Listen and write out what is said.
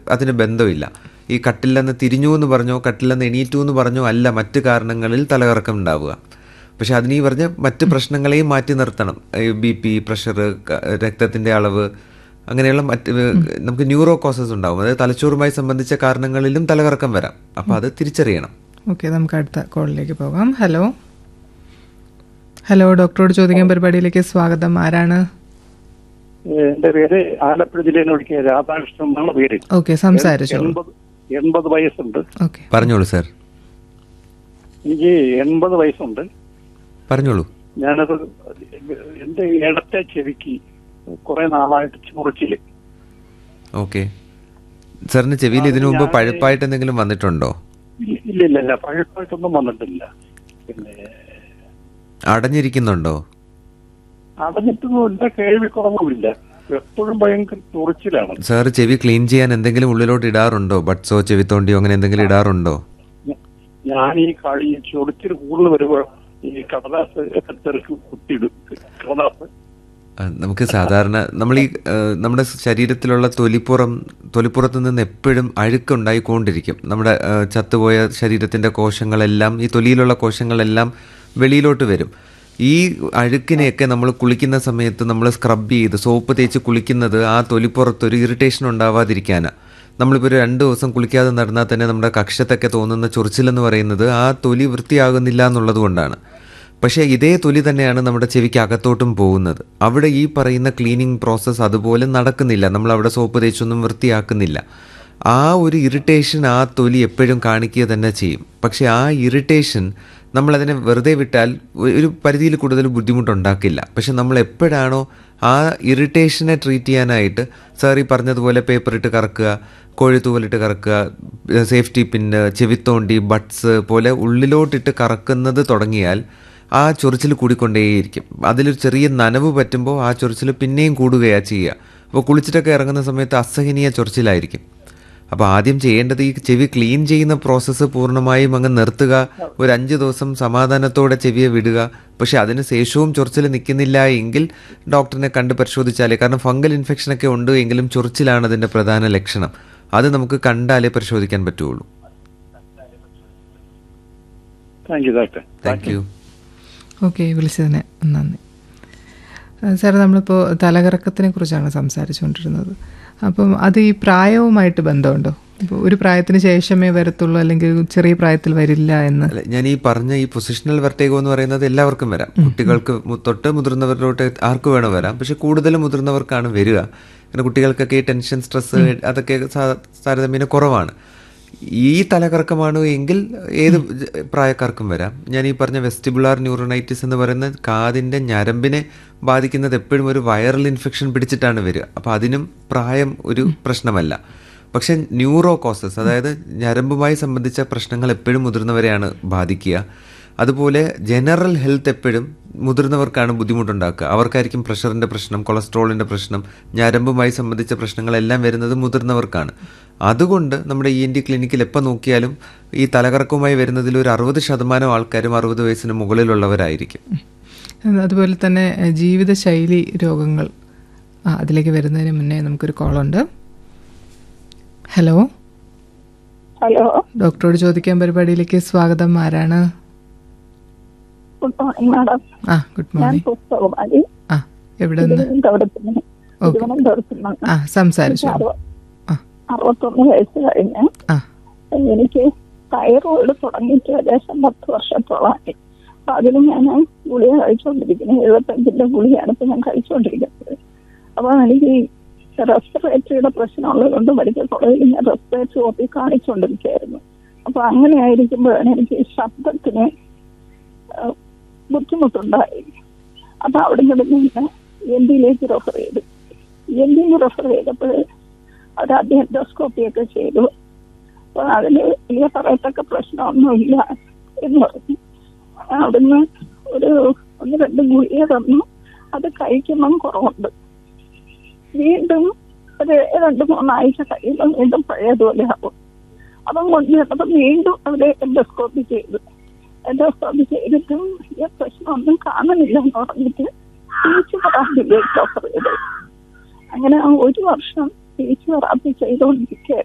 അതിന് ബന്ധമില്ല ഈ കട്ടില്ലെന്ന് തിരിഞ്ഞു എന്ന് പറഞ്ഞോ കട്ടില്ലെന്ന് എണീറ്റു എന്ന് പറഞ്ഞോ അല്ല മറ്റ് കാരണങ്ങളിൽ തലകറക്കം ഉണ്ടാവുക പക്ഷെ അതിന് ഈ പറഞ്ഞ മറ്റ് പ്രശ്നങ്ങളെയും മാറ്റി നിർത്തണം ബി പി പ്രഷർ രക്തത്തിൻ്റെ അളവ് അങ്ങനെയുള്ള മറ്റ് നമുക്ക് ന്യൂറോ കോസസ് ഉണ്ടാവും അതായത് തലച്ചോറുമായി സംബന്ധിച്ച കാരണങ്ങളിലും തലകറക്കം വരാം അപ്പോൾ അത് തിരിച്ചറിയണം ഓക്കെ നമുക്ക് അടുത്ത കോളിലേക്ക് പോകാം ഹലോ ഹലോ ഡോക്ടറോട് ചോദിക്കാൻ പരിപാടിയിലേക്ക് സ്വാഗതം ആരാണ് എന്റെ പേര് ആലപ്പുഴ ജില്ലയിൽ ഒഴുക്കിയ രാധാകൃഷ്ണൻ എന്നാണ് പേര് ഓക്കെ സംസാരിച്ചോളൂ എൺപത് എൺപത് വയസ്സുണ്ട് ഓക്കെ പറഞ്ഞോളൂ സാർ എനിക്ക് എൺപത് വയസ്സുണ്ട് പറഞ്ഞോളൂ ഞാനത് എന്റെ ഇടത്തെ ചെവിക്ക് കുറെ നാളായിട്ട് ചൊറിച്ചില് ഓക്കെ സാറിന് ചെവിയിൽ ഇതിനു മുമ്പ് പഴുപ്പായിട്ട് എന്തെങ്കിലും വന്നിട്ടുണ്ടോ ഇല്ല ഇല്ല ഇല്ല, ഇല്ല പഴക്കമായിട്ടൊന്നും വന്നിട്ടില്ല പിന്നെ അടഞ്ഞിരിക്കുന്നുണ്ടോ അടഞ്ഞിട്ടൊന്നുമില്ല കേൾവിക്കുറവുമില്ല എപ്പോഴും ഭയങ്കര ചൊറിച്ചിലാണ് സാർ ചെവി ക്ലീൻ ചെയ്യാൻ എന്തെങ്കിലും ഉള്ളിലോട്ട് ഇടാറുണ്ടോ ബട്സോ ചെവിത്തോണ്ടിയോ അങ്ങനെ എന്തെങ്കിലും ഇടാറുണ്ടോ ഞ- ഞാൻ ഈ കളി ചൊറിച്ചിൽ കൂടുതൽ വരുമ്പോ ഈ കടലാസ് തെറുക്ക് കുത്തിയിടും കടലാസ് ആ, നമുക്ക് സാധാരണ നമ്മൾ ഈ ആ, നമ്മുടെ ശരീരത്തിലുള്ള തൊലിപ്പുറം തൊലിപ്പുറത്ത് നിന്ന് എപ്പോഴും അഴുക്കുണ്ടായിക്കൊണ്ടിരിക്കും നമ്മുടെ ആ, ചത്തുപോയ ശരീരത്തിൻ്റെ കോശങ്ങളെല്ലാം ഈ തൊലിയിലുള്ള കോശങ്ങളെല്ലാം വെളിയിലോട്ട് വരും ഈ അഴുക്കിനെയൊക്കെ നമ്മൾ കുളിക്കുന്ന സമയത്ത് നമ്മൾ സ്ക്രബ് ചെയ്ത് സോപ്പ് തേച്ച് കുളിക്കുന്നത് ആ തൊലിപ്പുറത്ത് ഒരു ഇറിറ്റേഷൻ ഉണ്ടാവാതിരിക്കാനാണ് നമ്മളിപ്പോൾ ഒരു രണ്ട് ദിവസം കുളിക്കാതെ നടന്നാൽ തന്നെ നമ്മുടെ കക്ഷത്തൊക്കെ തോന്നുന്ന ചൊറിച്ചിലെന്ന് പറയുന്നത് ആ തൊലി വൃത്തിയാകുന്നില്ല എന്നുള്ളത് കൊണ്ടാണ് പക്ഷേ ഇതേ തൊലി തന്നെയാണ് നമ്മുടെ ചെവിക്ക് അകത്തോട്ടും പോകുന്നത് അവിടെ ഈ പറയുന്ന ക്ലീനിങ് പ്രോസസ്സ് അതുപോലെ നടക്കുന്നില്ല നമ്മൾ അവിടെ സോപ്പ് തേച്ചൊന്നും വൃത്തിയാക്കുന്നില്ല ആ ഒരു ഇറിറ്റേഷൻ ആ തൊലി എപ്പോഴും കാണിക്കുക തന്നെ ചെയ്യും പക്ഷേ ആ ഇറിറ്റേഷൻ നമ്മളതിനെ വെറുതെ വിട്ടാൽ ഒ- ഒരു പരിധിയിൽ കൂടുതൽ ബുദ്ധിമുട്ടുണ്ടാക്കില്ല പക്ഷെ നമ്മൾ എപ്പോഴാണോ ആ ഇറിറ്റേഷനെ ട്രീറ്റ് ചെയ്യാനായിട്ട് സാർ ഈ പറഞ്ഞതുപോലെ പേപ്പർ ഇട്ട് കറക്കുക കോഴിത്തൂവലിട്ട് കറക്കുക സേഫ്റ്റി പിന്ന് ചെവിത്തോണ്ടി ബട്ട്സ് പോലെ ഉള്ളിലോട്ടിട്ട് കറക്കുന്നത് തുടങ്ങിയാൽ ആ ചൊറിച്ചിൽ കൂടിക്കൊണ്ടേയിരിക്കും അതിലൊരു ചെറിയ നനവ് പറ്റുമ്പോൾ ആ ചൊറിച്ചിൽ പിന്നെയും കൂടുകയാണ് ചെയ്യുക അപ്പോൾ കുളിച്ചിട്ടൊക്കെ ഇറങ്ങുന്ന സമയത്ത് അസഹനീയ ചൊറിച്ചിലായിരിക്കും അപ്പോൾ ആദ്യം ചെയ്യേണ്ടത് ഈ ചെവി ക്ലീൻ ചെയ്യുന്ന പ്രോസസ്സ് പൂർണ്ണമായും അങ്ങ് നിർത്തുക ഒരു അഞ്ച് ദിവസം സമാധാനത്തോടെ ചെവിയെ വിടുക പക്ഷെ അതിന് ശേഷവും ചൊറിച്ചിൽ നിൽക്കുന്നില്ല എങ്കിൽ ഡോക്ടറിനെ കണ്ട് പരിശോധിച്ചാലേ കാരണം ഫംഗൽ ഇൻഫെക്ഷനൊക്കെ ഉണ്ട് എങ്കിലും ചൊറിച്ചിലാണ് അതിൻ്റെ പ്രധാന ലക്ഷണം അത് നമുക്ക് കണ്ടാലേ പരിശോധിക്കാൻ പറ്റുള്ളൂ thank you doctor thank you okay വിളിച്ചതിന് നന്ദി ആ, സാറ് നമ്മളിപ്പോൾ തലകറക്കത്തിനെ കുറിച്ചാണ് സംസാരിച്ചുകൊണ്ടിരുന്നത് അപ്പം അത് ഈ പ്രായവുമായിട്ട് ബന്ധമുണ്ടോ ഇപ്പോൾ ഒരു പ്രായത്തിന് ശേഷമേ വരത്തുള്ളൂ അല്ലെങ്കിൽ ചെറിയ പ്രായത്തിൽ വരില്ല എന്ന് അല്ല, ഞാൻ ഈ പറഞ്ഞ ഈ പൊസിഷണൽ വെർട്ടേഗോ എന്ന് പറയുന്നത് എല്ലാവർക്കും വരാം കുട്ടികൾക്ക് മു- തൊട്ട് മുതിർന്നവരിലോട്ട് ആർക്ക് വേണോ വരാം പക്ഷെ കൂടുതലും മുതിർന്നവർക്കാണ് വരിക പിന്നെ കുട്ടികൾക്കൊക്കെ ഈ ടെൻഷൻ സ്ട്രെസ് അതൊക്കെ സാ- താരതമ്യേന കുറവാണ് ഈ തലകറക്കമാണ് എങ്കിൽ ഏത് ജ- പ്രായക്കാർക്കും വരാം ഞാൻ ഈ പറഞ്ഞ വെസ്റ്റിബുലാർ ന്യൂറോണൈറ്റിസ് എന്ന് പറയുന്ന കാതിൻ്റെ ഞരമ്പിനെ ബാധിക്കുന്നത് എപ്പോഴും ഒരു വൈറൽ ഇൻഫെക്ഷൻ പിടിച്ചിട്ടാണ് വരിക അപ്പോൾ അതിനും പ്രായം ഒരു പ്രശ്നമല്ല പക്ഷെ ന്യൂറോ കോസസ് അതായത് ഞരമ്പുമായി സംബന്ധിച്ച പ്രശ്നങ്ങൾ എപ്പോഴും മുതിർന്നവരെയാണ് ബാധിക്കുക അതുപോലെ ജനറൽ ഹെൽത്ത് എപ്പോഴും മുതിർന്നവർക്കാണ് ബുദ്ധിമുട്ടുണ്ടാക്കുക അവർക്കായിരിക്കും പ്രഷറിൻ്റെ പ്രശ്നം കൊളസ്ട്രോളിൻ്റെ പ്രശ്നം ഞരമ്പുമായി സംബന്ധിച്ച പ്രശ്നങ്ങളെല്ലാം വരുന്നത് മുതിർന്നവർക്കാണ് അതുകൊണ്ട് നമ്മുടെ ഇ എൻ ഡി ക്ലിനിക്കിൽ എപ്പോൾ നോക്കിയാലും ഈ തലകറക്കവുമായി വരുന്നതിൽ ഒരു അറുപത് ശതമാനം ആൾക്കാരും അറുപത് വയസ്സിന് മുകളിലുള്ളവരായിരിക്കും ഉം, അതുപോലെ തന്നെ എഹ്, ജീവിതശൈലി രോഗങ്ങൾ ആ അതിലേക്ക് വരുന്നതിന് മുന്നേ നമുക്കൊരു കോളുണ്ട് ഹലോ ഹലോ ഡോക്ടറോട് ചോദിക്കാൻ പരിപാടിയിലേക്ക് സ്വാഗതം ആരാണ് ഗുഡ് മോർണിംഗ് മാഡം ആ ഗുഡ് ഞാൻ മോർണിംഗ് പുസ്തകമാരി ആ എവിടെ നിന്ന് തിരുവനന്തപുരത്തിന് ഓക്കെ തിരുവനന്തപുരത്തിന് ആ സംസാരിച്ചു ആ അറുപത്തൊന്ന് വയസ്സ് കഴിഞ്ഞ് ആ എനിക്ക് തൈറോയിഡ് തുടങ്ങിയിട്ട് ഏകദേശം പത്ത് വർഷത്തോളമായി അപ്പൊ അതിന് ഞാൻ ഗുളിക കഴിച്ചുകൊണ്ടിരിക്കുന്നത് എഴുപത്തഞ്ചിന്റെ ഗുളികയാണ് ഇപ്പൊ ഞാൻ കഴിച്ചുകൊണ്ടിരിക്കുന്നത് അപ്പൊ എനിക്ക് റെസ്പിറേറ്ററിയുടെ പ്രശ്നമുള്ളത് കൊണ്ട് മെഡിക്കൽ കോളേജിൽ ഞാൻ റെസ്പിറേറ്ററി ഓപ്പി കാണിച്ചുകൊണ്ടിരിക്കുകയായിരുന്നു അപ്പൊ അങ്ങനെ ആയിരിക്കുമ്പോഴാണ് എനിക്ക് ഈ ശബ്ദത്തിന് ആ, ബുദ്ധിമുട്ടുണ്ടായി അപ്പൊ അവിടെ നിന്ന് എൻ ഡിയിലേക്ക് റെഫർ ചെയ്തു എൻ ഡിയിൽ റെഫർ ചെയ്തപ്പോൾ അവർ ആദ്യം എൻഡോസ്കോപ്പി ഒക്കെ ചെയ്തു അപ്പൊ അതിന് വലിയ പറയത്തക്ക പ്രശ്നമൊന്നുമില്ല എന്ന് പറഞ്ഞു അവിടുന്ന് ഒരു ഒന്ന് രണ്ട് ഗുളിക തന്നു അത് കഴിക്കുമ്പം കുറവുണ്ട് വീണ്ടും ഒരു രണ്ട് മൂന്നാഴ്ച കഴിയുമ്പോൾ വീണ്ടും പഴയതുപോലെ ആവും അപ്പം കൊണ്ടുവന്നപ്പോൾ വീണ്ടും അവര് എൻഡോസ്കോപ്പി ചെയ്തു എൻഡോസ്കോപ്പി ചെയ്തിട്ടും ഈ പ്രശ്നമൊന്നും കാണുന്നില്ല എന്ന് പറഞ്ഞിട്ട് ടീച്ച് തെറാപ്പിയിലേക്ക് ഓഫർ ചെയ്തു അങ്ങനെ ആ ഒരു വർഷം ടീച്ച് തെറാപ്പി ചെയ്തുകൊണ്ടിരിക്കുക